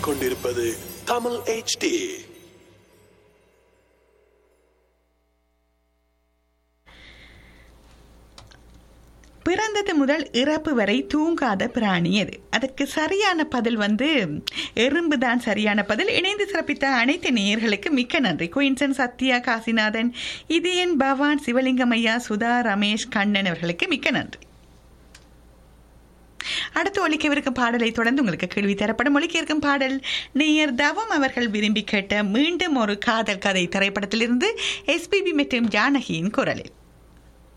கேட்டுக்கொண்டிருப்பது தமிழ் HD பிறந்தது முதல் இறப்பு வரை தூங்காத பிராணி அது அதற்கு சரியான பதில் வந்து எறும்பு தான் சரியான பதில் இணைந்து சிறப்பித்த அனைத்து நேயர்களுக்கு மிக்க நன்றி குயின்சன் சத்யா காசிநாதன் இதயன் பவான் சிவலிங்கம் ஐயா சுதா ரமேஷ் கண்ணன் அவர்களுக்கு மிக்க நன்றி அடுத்து ஒலிக்கவிருக்கும் பாடலை தொடர்ந்து உங்களுக்கு கேள்வி தரப்படும் ஒலிக்க இருக்கும் பாடல் நேயர் தவம் அவர்கள் விரும்பி கேட்ட மீண்டும் ஒரு காதல் கதை திரைப்படத்திலிருந்து எஸ்பிபி மற்றும் ஜானகியின் குரலில்